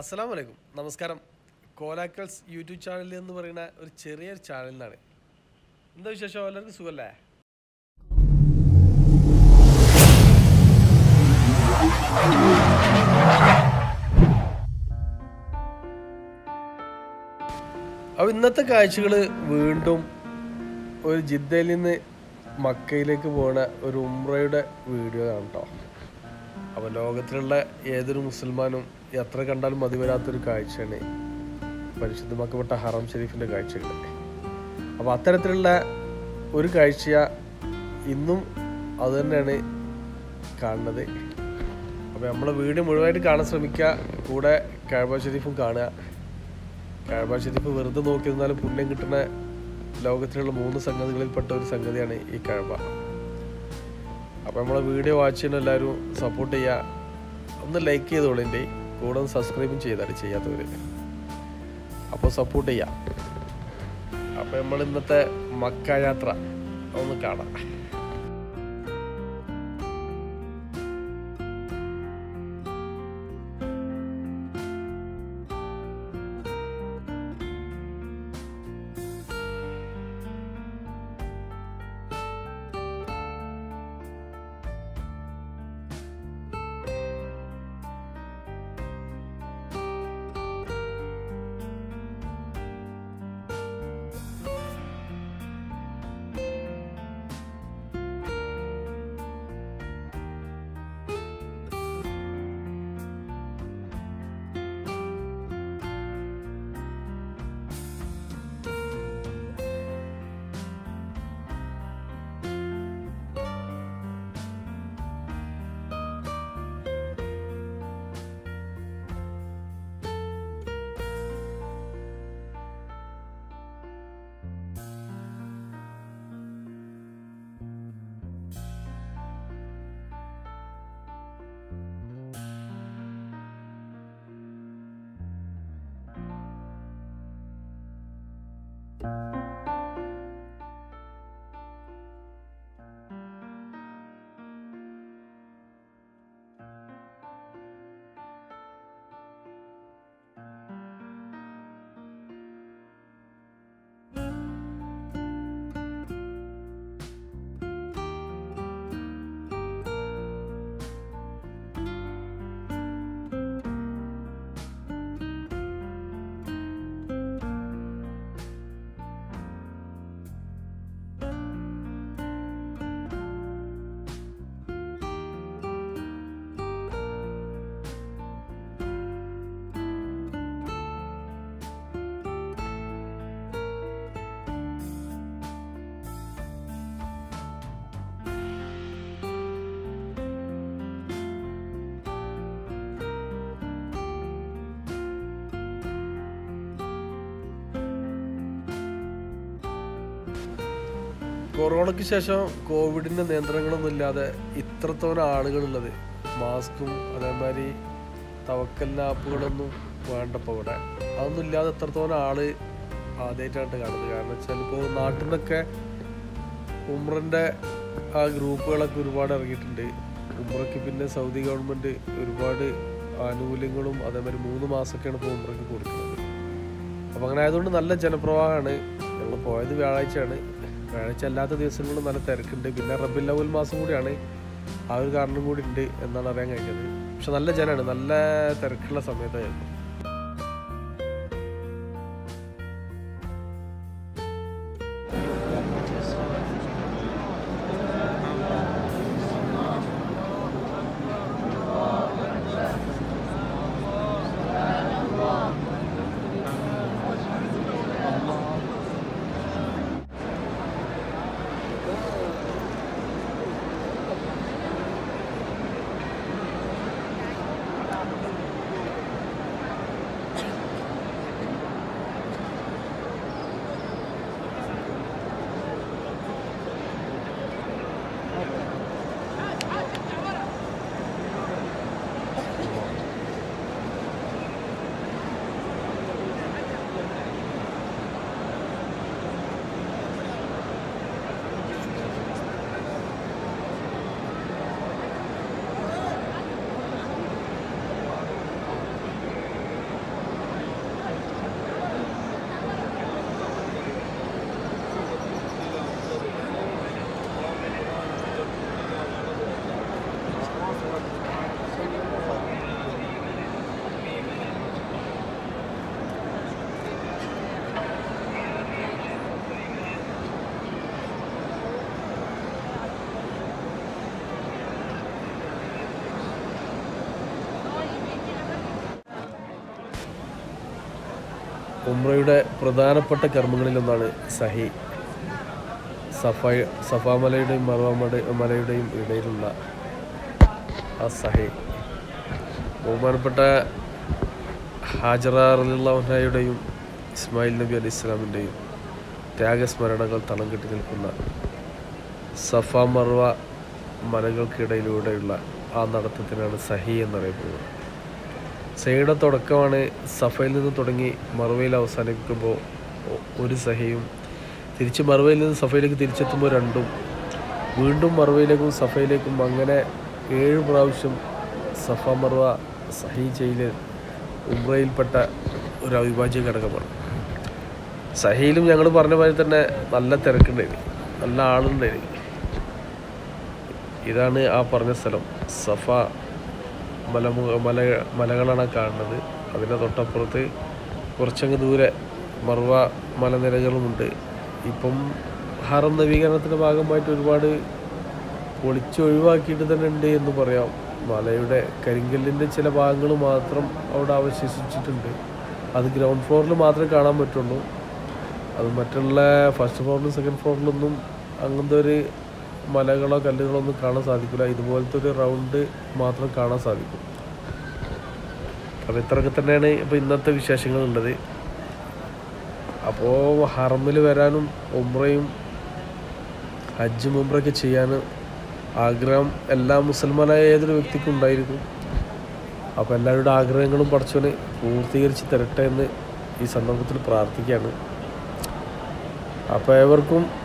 അസ്സലാം വലൈക്കും നമസ്കാരം കോലാക്കൽസ് യൂട്യൂബ് ചാനൽ എന്ന് പറയുന്ന ഒരു ചെറിയൊരു ചാനലിനാണ് എന്താ വിശേഷം എല്ലാവർക്കും സുഖമല്ലേ അപ്പോൾ ഇന്നത്തെ കാഴ്ചകൾ വീണ്ടും ഒരു ജിദ്ദയിൽ നിന്ന് മക്കയിലേക്ക് പോണ ഒരു ഉംറയുടെ വീഡിയോ ആണ് കേട്ടോ അപ്പോൾ ലോകത്തിലുള്ള ഏതൊരു മുസൽമാനും എത്ര കണ്ടാലും മതി വരാത്തൊരു കാഴ്ചയാണ് പരിശുദ്ധമാക്കപ്പെട്ട ഹറം ഷെരീഫിൻ്റെ കാഴ്ചകൾ അപ്പോൾ അത്തരത്തിലുള്ള ഒരു കാഴ്ച ഇന്നും അത് തന്നെയാണ് കാണുന്നത് അപ്പോൾ നമ്മളെ വീഡിയോ മുഴുവനായിട്ട് കാണാൻ ശ്രമിക്കുക കൂടെ കാഴ്ബ ഷെരീഫും കാണുക കാഴ്ബ ഷെരീഫ് വെറുതെ നോക്കി നിന്നാലും പുണ്യം കിട്ടുന്ന ലോകത്തിലുള്ള മൂന്ന് സംഗതികളിൽപ്പെട്ട ഒരു സംഗതിയാണ് ഈ കാഴ്ബ അപ്പോൾ നമ്മളെ വീഡിയോ വാച്ച് ചെയ്യുന്ന എല്ലാവരും സപ്പോർട്ട് ചെയ്യുക ഒന്ന് ലൈക്ക് ചെയ്തോളിൻ്റെ കൂടെ ഒന്ന് സബ്സ്ക്രൈബും ചെയ്താൽ ചെയ്യാത്തവർ അപ്പോൾ സപ്പോർട്ട് ചെയ്യാം അപ്പോൾ നമ്മൾ ഇന്നത്തെ മക്ക യാത്ര ഒന്ന് കാണാം കൊറോണയ്ക്ക് ശേഷം കോവിഡിൻ്റെ നിയന്ത്രണങ്ങളൊന്നും ഇല്ലാതെ ഇത്രത്തോളം ആളുകളുള്ളത് മാസ്കും അതേമാതിരി തവക്കൽ ആപ്പുകളൊന്നും വേണ്ടപ്പോൾ ഇവിടെ അതൊന്നും ഇല്ലാതെ എത്രത്തോളം ആള് ആദ്യമായിട്ടാണ് കാണുന്നത് കാരണം വെച്ചാൽ ഇപ്പോൾ നാട്ടിൽ നിന്നൊക്കെ ഉമ്രൻ്റെ ആ ഗ്രൂപ്പുകളൊക്കെ ഒരുപാട് ഇറങ്ങിയിട്ടുണ്ട് ഉമ്രയ്ക്ക് പിന്നെ സൗദി ഗവൺമെൻറ് ഒരുപാട് ആനുകൂല്യങ്ങളും അതേമാതിരി മൂന്ന് മാസമൊക്കെയാണ് ഇപ്പോൾ ഉമ്രയ്ക്ക് കൊടുക്കുന്നത് അപ്പോൾ അങ്ങനെ ആയതുകൊണ്ട് നല്ല ജനപ്രവാഹമാണ് ഞങ്ങൾ പോയത് വ്യാഴാഴ്ചയാണ് വ്യാഴാഴ്ച അല്ലാത്ത ദിവസങ്ങളിലും നല്ല തിരക്കുണ്ട് പിന്നെ റബ്ബിൽ ലവൽ മാസം കൂടിയാണ് ആ ഒരു കാരണം കൂടി ഉണ്ട് എന്നാണ് അറിയാൻ കഴിഞ്ഞത് പക്ഷെ നല്ല ജനമാണ് നല്ല തിരക്കുള്ള സമയത്തായിരുന്നു ഉംറയുടെ പ്രധാനപ്പെട്ട കർമ്മങ്ങളിലൊന്നാണ് സഹി സഫ സഫാ മലയുടെയും മറവ മല മലയുടെയും ഇടയിലുള്ള ആ സഹി ബഹുമാനപ്പെട്ട ഹാജറുള്ളവനായുടെയും ഇസ്മായിൽ നബി അലി ഇസ്ലാമിൻ്റെയും ത്യാഗസ്മരണകൾ തളം കെട്ടി നിൽക്കുന്ന സഫ മർവ മലകൾക്കിടയിലൂടെയുള്ള ആ നടത്തത്തിനാണ് സഹി എന്നറിയപ്പെടുന്നത് സഹിയുടെ തുടക്കമാണ് സഫയിൽ നിന്ന് തുടങ്ങി മറുവയിൽ അവസാനിക്കുമ്പോൾ ഒ- ഒരു സഹിയും തിരിച്ച് മറുവയിൽ നിന്ന് സഫയിലേക്ക് തിരിച്ചെത്തുമ്പോൾ രണ്ടും വീണ്ടും മറുവയിലേക്കും സഫയിലേക്കും അങ്ങനെ ഏഴ് പ്രാവശ്യം സഫ മറുവ സഹി ചെയ്യൽ ഉംറയിൽപ്പെട്ട ഒരു അവിഭാജ്യ ഘടകമാണ് സഹയിലും ഞങ്ങൾ പറഞ്ഞ മാതിരി തന്നെ നല്ല തിരക്കുണ്ടായിരുന്നു നല്ല ആളുണ്ടായിരുന്നു ഇതാണ് ആ പറഞ്ഞ സ്ഥലം സഫ മലമു മല മലകളാണ് കാണുന്നത് അതിൻ്റെ തൊട്ടപ്പുറത്ത് കുറച്ചങ്ങ് ദൂരെ മർവ മലനിരകളുമുണ്ട് ഇപ്പം ഹറം നവീകരണത്തിൻ്റെ ഭാഗമായിട്ട് ഒരുപാട് പൊളിച്ച് ഒഴിവാക്കിയിട്ട് തന്നെ ഉണ്ട് എന്ന് പറയാം മലയുടെ കരിങ്കല്ലിൻ്റെ ചില ഭാഗങ്ങൾ മാത്രം അവിടെ അവശേഷിച്ചിട്ടുണ്ട് അത് ഗ്രൗണ്ട് ഫ്ലോറിൽ മാത്രമേ കാണാൻ പറ്റുള്ളൂ അത് മറ്റുള്ള ഫസ്റ്റ് ഫ്ലോറിലും സെക്കൻഡ് ഫ്ലോറിലൊന്നും അങ്ങനത്തെ ഒരു മലകളോ കല്ലുകളോ ഒന്നും കാണാൻ സാധിക്കില്ല ഇതുപോലത്തെ ഒരു റൗണ്ട് മാത്രം കാണാൻ സാധിക്കും അപ്പോൾ ഇത്രയൊക്കെ തന്നെയാണ് ഇപ്പോൾ ഇന്നത്തെ വിശേഷങ്ങളുള്ളത് അപ്പോൾ ഹറമിൽ വരാനും ഉംറയും ഹജ്ജും ഉംറയൊക്കെ ചെയ്യാനും ആഗ്രഹം എല്ലാ മുസൽമാനായ ഏതൊരു വ്യക്തിക്കും ഉണ്ടായിരിക്കും അപ്പോൾ എല്ലാവരുടെ ആഗ്രഹങ്ങളും പഠിച്ചവന് പൂർത്തീകരിച്ച് തരട്ടെ എന്ന് ഈ സന്ദർഭത്തിൽ പ്രാർത്ഥിക്കുകയാണ് അപ്പോൾ ഏവർക്കും